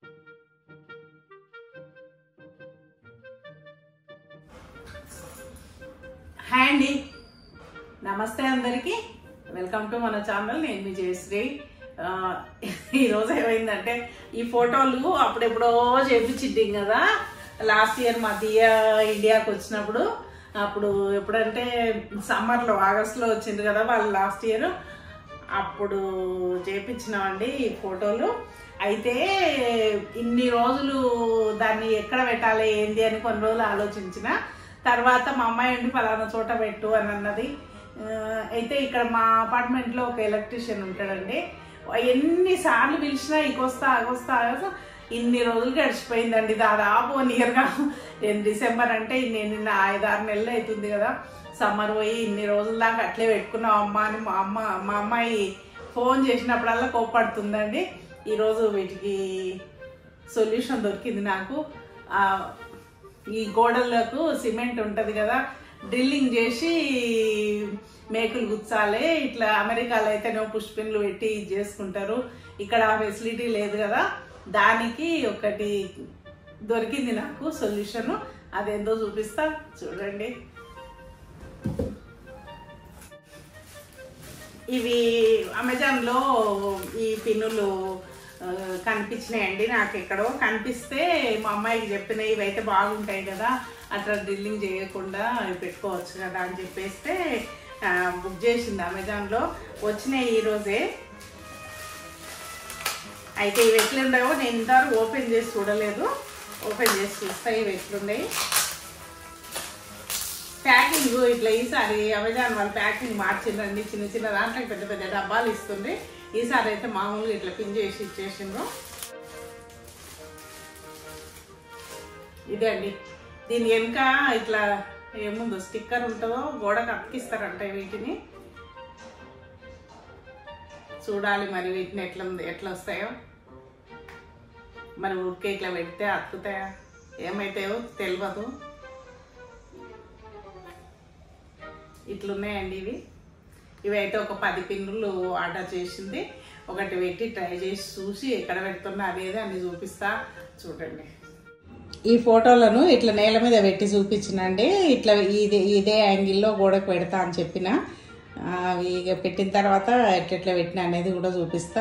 hi అండి నమస్తే అందరికీ వెల్కమ్ టు మన ఛానల్ నేను మీ జయశ్రీ ఆ, ఈరోజు ఏమైందంటే ఈ ఫోటోలు అప్పుడెప్పుడో చేపించిద్దాం కదా లాస్ట్ ఇయర్ మధ్య ఇండియాకి వచ్చినప్పుడు అప్పుడు ఎప్పుడంటే సమ్మర్లో ఆగస్టులో వచ్చింది కదా వాళ్ళు లాస్ట్ ఇయర్ అప్పుడు చేపించినామండి ఈ ఫోటోలు అయితే ఇన్ని రోజులు దాన్ని ఎక్కడ పెట్టాలి ఏంది అని కొన్ని రోజులు ఆలోచించిన తర్వాత మా అమ్మాయి ఉండి పలానా చోట పెట్టు అని అన్నది ఆ, అయితే ఇక్కడ మా అపార్ట్మెంట్లో ఒక ఎలక్ట్రీషియన్ ఉంటాడండి ఎన్నిసార్లు పిలిచినా ఇకొస్తా అగొస్తా అగొస్తా ఇన్ని రోజులు గడిచిపోయిందండి దాదాపు వన్ ఇయర్గా నేను డిసెంబర్ అంటే నేను నిన్న ఐదారు నెలలు అవుతుంది కదా సమ్మర్ పోయి ఇన్ని రోజుల దాకా అట్లే పెట్టుకున్నాం అమ్మ అని మా అమ్మ మా అమ్మాయి ఫోన్ చేసినప్పుడల్లా కోప్పడుతుందండి ఈరోజు వీటికి సొల్యూషన్ దొరికింది నాకు ఆ, ఈ గోడలకు సిమెంట్ ఉంటుంది కదా డ్రిల్లింగ్ చేసి మేకులు గుచ్చాలి ఇట్లా అమెరికాలో అయితేనే పుష్పిన్లు పెట్టి ఇది చేసుకుంటారు ఇక్కడ ఆ ఫెసిలిటీ లేదు కదా దానికి ఒకటి దొరికింది నాకు సొల్యూషన్ అదేందో చూపిస్తా చూడండి ఇవి అమెజాన్లో ఈ పిన్నులు ఆ, కనిపించినాయండి నాకు ఎక్కడో కనిపిస్తే మా అమ్మాయికి చెప్పిన ఇవైతే బాగుంటాయి కదా అట్లా డ్రిల్లింగ్ చేయకుండా ఇవి పెట్టుకోవచ్చు కదా అని చెప్పేస్తే ఆ, బుక్ చేసింది అమెజాన్లో వచ్చినాయి ఈరోజే అయితే ఇవి ఎట్లుండవో నేను ఇంతవరకు ఓపెన్ చేసి చూడలేదు ఓపెన్ చేసి చూస్తా ఇవి ఎట్లున్నాయి ప్యాకింగ్ ఇట్లా ఈసారి అమెజాన్ వాళ్ళు ప్యాకింగ్ మార్చిందండి చిన్న చిన్న దాంట్లో పెద్ద పెద్ద డబ్బాలు ఇస్తుంది ఈసారి అయితే మామూలుగా ఇట్లా పిన్ చేసి ఇచ్చేసిండ్రు ఇదే అండి దీని వెనుక ఇట్లా ఏముందో స్టిక్కర్ ఉంటుందో గోడకు అతికిస్తారంట వీటిని చూడాలి మరి వీటిని ఎట్లా ఉంది ఎట్లా వస్తాయో మరి ఉడికే ఇట్లా పెడితే అతుకుతాయా ఏమైతాయో తెలియదు ఇట్లున్నాయండి ఇవి ఇవి అయితే ఒక పది పిన్నులు ఆర్డర్ చేసింది ఒకటి పెట్టి ట్రై చేసి చూసి ఎక్కడ పెడుతున్నా అనేది అన్ని చూపిస్తా చూడండి ఈ ఫోటోలను ఇట్లా నేల మీద పెట్టి చూపించినండి ఇట్లా ఇదే ఇదే యాంగిల్లో గోడకు పెడతా అని చెప్పిన అవి ఇక పెట్టిన తర్వాత ఎట్లెట్లా పెట్టిన అనేది కూడా చూపిస్తా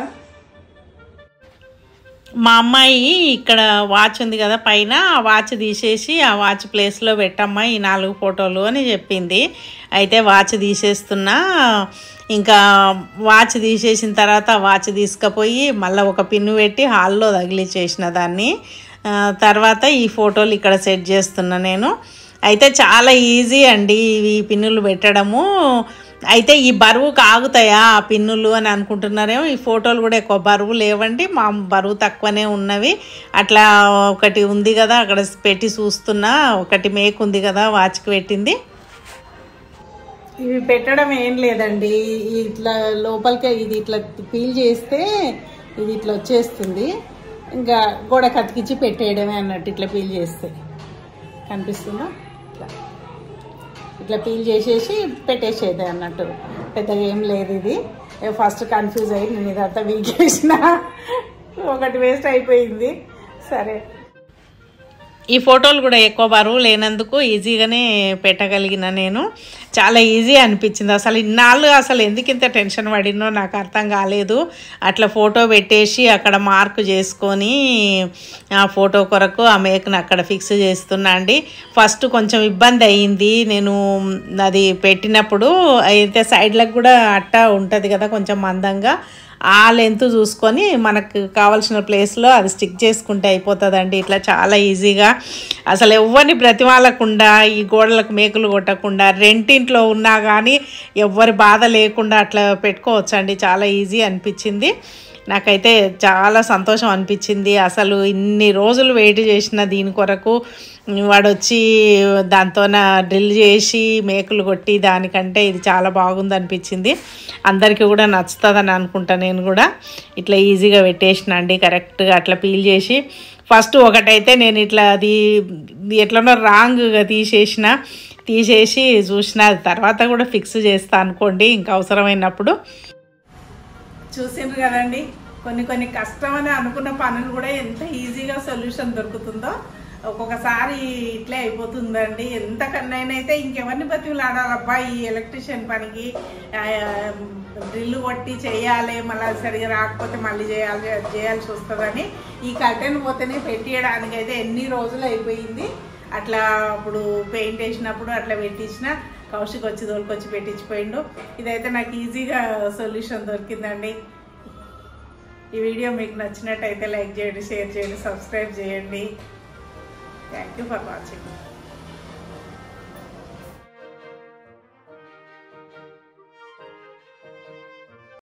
మా అమ్మాయి ఇక్కడ వాచ్ ఉంది కదా పైన ఆ వాచ్ తీసేసి ఆ వాచ్ ప్లేస్లో పెట్టమ్మా ఈ నాలుగు ఫోటోలు అని చెప్పింది అయితే వాచ్ తీసేస్తున్నా ఇంకా వాచ్ తీసేసిన తర్వాత ఆ వాచ్ తీసుకుపోయి మళ్ళీ ఒక పిన్ను పెట్టి హాల్లో తగిలిచ్చేసిన దాన్ని ఆ, తర్వాత ఈ ఫోటోలు ఇక్కడ సెట్ చేస్తున్నా నేను అయితే చాలా ఈజీ అండి ఇవి పిన్నులు పెట్టడము అయితే ఈ బరువు ఆగుతాయా ఆ పిన్నులు అని అనుకుంటున్నారేమో ఈ ఫోటోలు కూడా ఎక్కువ బరువు లేవండి మా బరువు తక్కువనే ఉన్నవి అట్లా ఒకటి ఉంది కదా అక్కడ పెట్టి చూస్తున్నా ఒకటి మేక్ ఉంది కదా వాచ్కి పెట్టింది ఇవి పెట్టడం ఏం లేదండి ఇట్లా లోపలికి ఇది ఇట్లా పీల్ చేస్తే ఇది ఇట్లా వచ్చేస్తుంది ఇంకా గోడ కతికిచ్చి పెట్టేయడమే అన్నట్టు ఇట్లా పీల్ చేస్తే కనిపిస్తుందా ఇట్లా ఇట్లా పీల్ చేసేసి పెట్టేసేది అన్నట్టు పెద్దగా ఏం లేదు ఇది ఫస్ట్ కన్ఫ్యూజ్ అయ్యి నేను ఇదంతా వీకేసిన ఒకటి వేస్ట్ అయిపోయింది సరే ఈ ఫోటోలు కూడా ఎక్కువ బరువు లేనందుకు ఈజీగానే పెట్టగలిగిన నేను చాలా ఈజీ అనిపించింది అసలు ఇన్నాళ్ళు అసలు ఎందుకు ఇంత టెన్షన్ పడినో నాకు అర్థం కాలేదు అట్లా ఫోటో పెట్టేసి అక్కడ మార్క్ చేసుకొని ఆ ఫోటో కొరకు ఆ మేకను అక్కడ ఫిక్స్ చేస్తున్నా అండి ఫస్ట్ కొంచెం ఇబ్బంది అయ్యింది నేను అది పెట్టినప్పుడు అయితే సైడ్లకు కూడా అట్ట ఉంటుంది కదా కొంచెం మందంగా ఆ లెంత్ చూసుకొని మనకు కావాల్సిన ప్లేస్లో అది స్టిక్ చేసుకుంటే అయిపోతుందండి ఇట్లా చాలా ఈజీగా అసలు ఎవరిని బ్రతిమాలకుండా ఈ గోడలకు మేకులు కొట్టకుండా రెంటింట్లో ఉన్నా కానీ ఎవ్వరి బాధ లేకుండా అట్లా పెట్టుకోవచ్చండి చాలా ఈజీ అనిపించింది నాకైతే చాలా సంతోషం అనిపించింది అసలు ఇన్ని రోజులు వెయిట్ చేసిన దీని కొరకు వాడు వచ్చి దాంతో డ్రిల్ చేసి మేకులు కొట్టి దానికంటే ఇది చాలా బాగుంది అనిపించింది అందరికీ కూడా నచ్చుతుందని అనుకుంటా నేను కూడా ఇట్లా ఈజీగా పెట్టేసిన అండి కరెక్ట్గా అట్లా పీల్ చేసి ఫస్ట్ ఒకటైతే నేను ఇట్లా అది ఎట్లనో రాంగ్గా తీసేసిన తీసేసి చూసిన తర్వాత కూడా ఫిక్స్ చేస్తా అనుకోండి ఇంకా అవసరమైనప్పుడు చూసిండ్రు కదండి కొన్ని కొన్ని కష్టం అని అనుకున్న పనులు కూడా ఎంత ఈజీగా సొల్యూషన్ దొరుకుతుందో ఒక్కొక్కసారి ఇట్లే అయిపోతుందండి ఎంత కన్నైనైతే ఇంకెవరిని బతిలాడాలబ్బా ఈ ఎలక్ట్రిషియన్ పనికి డ్రిల్ కొట్టి చేయాలి మళ్ళీ సరిగా రాకపోతే మళ్ళీ చేయాలి చేయాల్సి వస్తుందని ఈ కర్టెన్ పోతేనే పెట్టియడానికి అయితే ఎన్ని రోజులు అయిపోయింది అట్లా అప్పుడు పెయింట్ వేసినప్పుడు అట్లా పెట్టించిన కౌశిక్ వచ్చి దోలుకొచ్చి పెట్టించిపోయిండు ఇదైతే నాకు ఈజీగా సొల్యూషన్ దొరికిందండి ఈ వీడియో మీకు నచ్చినట్టయితే లైక్ చేయండి షేర్ చేయండి సబ్స్క్రైబ్ చేయండి థ్యాంక్ యూ ఫర్ వాచింగ్